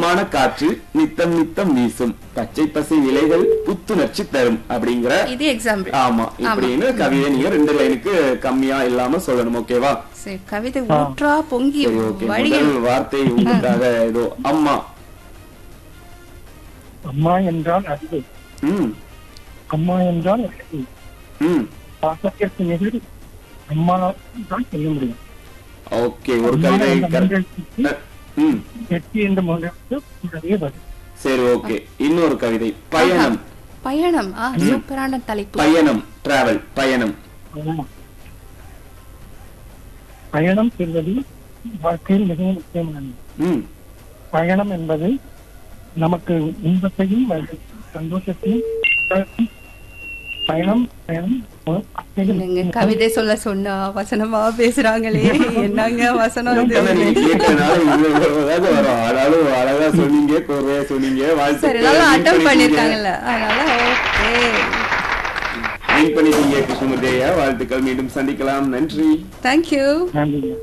சுத்தமான காற்று நித்தம் நித்தம் வீசும் பச்சை பசை இலைகள் புத்துணர்ச்சி தரும் அப்படிங்கிற இது எக்ஸாம்பிள் ஆமா இப்படின்னு கவிதை நீங்க ரெண்டு லைனுக்கு கம்மியா இல்லாம சொல்லணும் ஓகேவா சரி கவிதை ஊற்றா பொங்கி சரி ஓகே வழிகள் முதல் வார்த்தை உங்களுக்காக ஏதோ அம்மா அம்மா என்றால் அறிவு ம் அம்மா என்றால் அறிவு ம் பாசத்திற்கு நிகழ் அம்மா தான் சொல்ல முடியும் ஓகே ஒரு அம்மா கவிதை என்ற correct. மன்றத்துக்கு ம் வெற்றி என்ற மன்றத்துக்கு கூடவே வரும் சரி ஓகே இன்னொரு கவிதை பயணம் பயணம் ஆ சூப்பரான தலைப்பு பயணம் டிராவல் பயணம் ஆமா. பயணம் செல்வது வாழ்க்கையில் மிகவும் முக்கியமானது ம் பயணம் என்பது நமக்கு இன்பத்தையும் சந்தோஷத்தையும் தரும். பயணம் பயணம் ஒரு அத்தகைய நீங்க கவிதை சொல்ல சொன்னா வசனமா பேசுறாங்களே என்னங்க வசனம் இது ஆனா நீங்க கேட்டனால இவ்வளவு அதாவது வரும் ஆனாலும் அழகா சொன்னீங்க கோர்வையா சொன்னீங்க சரி வாழ்த்து நல்லா அட்டம் பண்ணிருக்காங்கல்ல அதனால ஓகே வின் பண்ணிட்டீங்க கிருஷ்ணமூர்த்தி ஐயா வாழ்த்துக்கள் மீண்டும் சந்திக்கலாம் நன்றி தேங்க்யூ நன்றி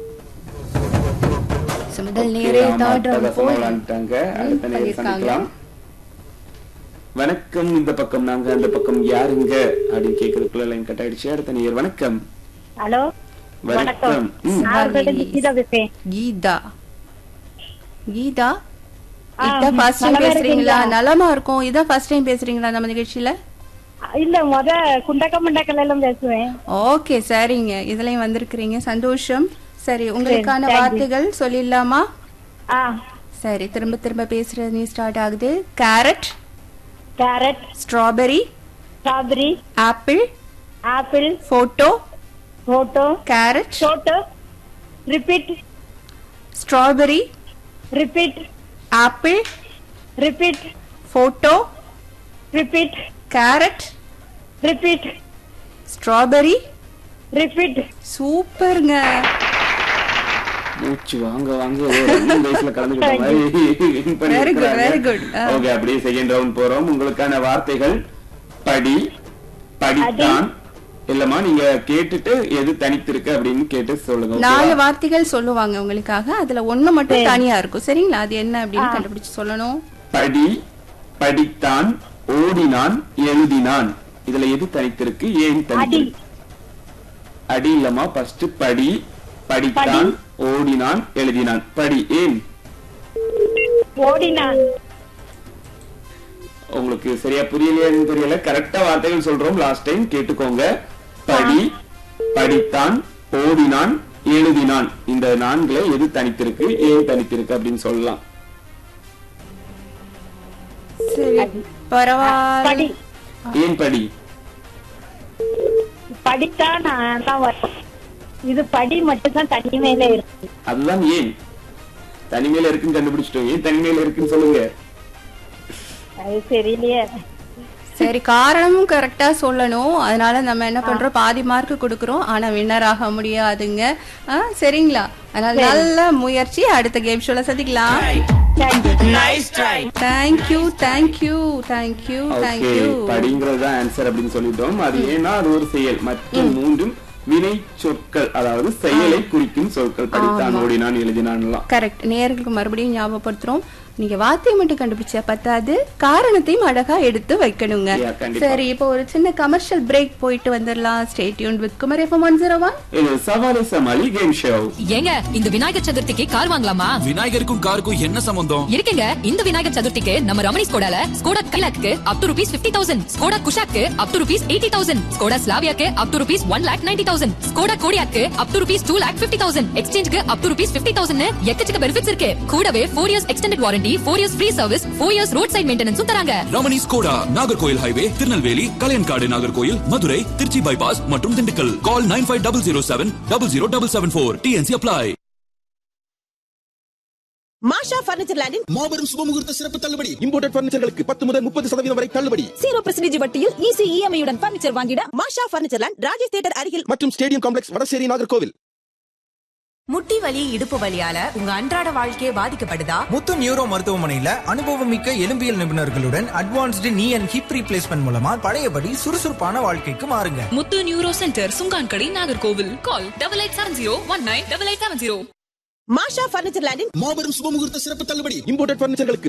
முதல் நேரே ஆமா, தேர்ட் ரவுண்ட் அட்டகாசமா போய் விளையாண்டுட்டாங்க. win அடுத்த நேரம் பண்ணிருக்காங்க. சந்திக்கலாம் வணக்கம் இந்த பக்கம் நாங்க அந்த பக்கம் யாருங்க அப்படின்னு கேக்குறதுக்குள்ள லைன் கட் ஆயிடுச்சு அடுத்த நேயர் வணக்கம் ஹலோ வணக்கம் ம், நான் உங்கள்ட்ட நிக்கிதா பேசுறேன் கீதா கீதா ஆ, இதான் ஃபர்ஸ்ட் டைம் நலமா பேசுறீங்களா இருக்கீங்களா? நலமா இருக்கும் இதான் ஃபர்ஸ்ட் டைம் பேசுறீங்களா நம்ம நிகழ்ச்சியில இல்ல முத குண்டக்க முண்டக்கல எல்லாம் பேசுவேன் ஓகே சரிங்க இதுலயும் வந்திருக்கிறீங்க சந்தோஷம் சரி உங்களுக்கான thank you. வார்த்தைகள் சொல்லிடலாமா ஆ சரி திரும்ப திரும்ப பேசுறது நீ ஸ்டார்ட் ஆகுது carrot carrot strawberry strawberry apple apple photo photo carrot சோட்டோ repeat strawberry repeat apple repeat photo repeat carrot repeat strawberry repeat சூப்பருங்க மூச்சு வாங்க வாங்க ஒரு ரெண்டு வயசுல கலந்துக்கிட்ட மாதிரி win Very good, பண்ணிருக்காங்க. very good. ஆ. ஓகே அப்படியே செகண்ட் ரவுண்ட் போறோம் உங்களுக்கான வார்த்தைகள் படி படித்தான் இல்லம்மா நீங்க கேட்டுட்டு எது தனித்திருக்கு அப்படின்னு கேட்டு சொல்லுங்க okay வா? நாலு வார்த்தைகள் சொல்லுவாங்க உங்களுக்காக அதுல ஒண்ணு மட்டும் தனியா இருக்கும் சரிங்களா அது என்ன அப்படின்னு கண்டுபிடிச்சு சொல்லணும் படி படித்தான் ஓடினான் எழுதினான் இதுல எது தனித்திருக்கு ஏன் தனித்திருக்கு அடி இல்லம்மா ஃபர்ஸ்ட் படி படித்தான் ஓடினான் எழுதினான் படி ஏன் ஓடினான் உங்களுக்கு சரியா புரியலையான்னு தெரியல கரெக்டா வார்த்தைகள் சொல்றோம் லாஸ்ட் டைம் கேட்டுக்கோங்க படி படித்தான் ஓடினான் எழுதினான் இந்த நான்குல எது தனித்திருக்கு ஏன் தனித்திருக்கு அப்படின்னு சொல்லலாம் சரி பரவாயில்ல படி ஏன் படி படித்தா நான் தான் வரும் இது படி மட்டும் தான் தனிமையில இருக்கு அதுதான் ஏன் தனிமையில இருக்குன்னு கண்டுபிடிச்சிட்டோம் ஏன் தனிமையில இருக்குன்னு சொல்லுங்க அது தெரியலையே சரி காரணமும் கரெக்டா சொல்லணும் அதனால நம்ம என்ன பண்றோம் பாதி மார்க் கொடுக்கறோம் ஆனா வின்னர் ஆக முடியாதுங்க ஆ, சரிங்களா அதனால நல்ல முயற்சி அடுத்த கேம் ஷோல சந்திக்கலாம் thank you thank you thank you okay thank you படிங்கிறது தான் ஆன்சர் அப்படின்னு சொல்லிட்டோம் அது ஏன்னா அது ஒரு செயல் மற்ற மூன்றும் வினை சொற்கள் அதாவது செயலை குறிக்கும் சொற்கள் படித்தான் ஓடினான் எழுதினான்லாம் கரெக்ட் நேர்களுக்கு மறுபடியும் ஞாபகப்படுத்துறோம் நீங்க வார்த்தையை மட்டும் கண்டுபிடிச்சா பத்தாது காரணத்தையும் அழகா எடுத்து வைக்கணுங்க Yeah, கண்டிப்பா. சரி இப்போ ஒரு சின்ன கமர்ஷியல் பிரேக் போயிட்டு வந்துடலாம் stay tuned with Kumar FM one zero one இது சவாரி சமாளி கேம் ஷோ ஏங்க இந்த விநாயகர் சதுர்த்திக்கு கார் வாங்கலாமா விநாயகருக்கும் காருக்கும் என்ன சம்பந்தம் இருக்குங்க இந்த விநாயகர் சதுர்த்திக்கு நம்ம ரமணி ஸ்கோடால ஸ்கோடா கைலாக்கு up to rupees fifty thousand Skoda குஷாக்கு up to rupees eighty thousand Skoda ஸ்லாவியாக்கு up to rupees one lakh ninety thousand Skoda கோடியாக்கு up to rupees two lakh fifty thousand எக்ஸ்சேஞ்சுக்கு up to rupees fifty thousand எக்கச்சக்க benefits இருக்கு கூடவே four years extended warranty four years free service four years road side மெயின்டெனன்ஸும் தராங்க Ramani Skoda Nagercoil highway Tirunelveli Kalayankadu Nagercoil Madurai Trichy bypass மற்றும் Dindigul call nine five double zero seven double zero double seven four TNC apply Masha furniture லேண்டின் மாபெரும் சுபமுகூர்த்த சிறப்பு தள்ளுபடி இம்போர்டட் பர்னிச்சர்களுக்கு பத்து முதல் முப்பது சதவீதம் வரை தள்ளுபடி ஜீரோ பெர்சன்டேஜ் வட்டியில் ஈஸி இஎம்ஐ உடன் பர்னிச்சர் வாங்கிட Masha furniture land Rajesh theatre அருகில் மற்றும் ஸ்டேடியம் காம்ப்ளெக்ஸ் வடசேரி நாகர்கோவில் முட்டி வலி இடுப்பு வலியால உங்க அன்றாட வாழ்க்கையே பாதிக்கப்படுதா முத்து நியூரோ மருத்துவமனையில அனுபவமிக்க எலும்பியல் நிபுணர்களுடன் அட்வான்ஸ்டு நீ அண்ட் ஹிப் ரீப்ளேஸ்மெண்ட் மூலமா பழையபடி சுறுசுறுப்பான வாழ்க்கைக்கு மாறுங்க Muthu neuro centre Sungankadai Nagercoil call double eight seven zero one nine double eight seven zero Masha furniture லேண்டின் மாபெரும் சுபமுகூர்த்த சிறப்பு தள்ளுபடி இம்போர்டட் பர்னிச்சர்களுக்கு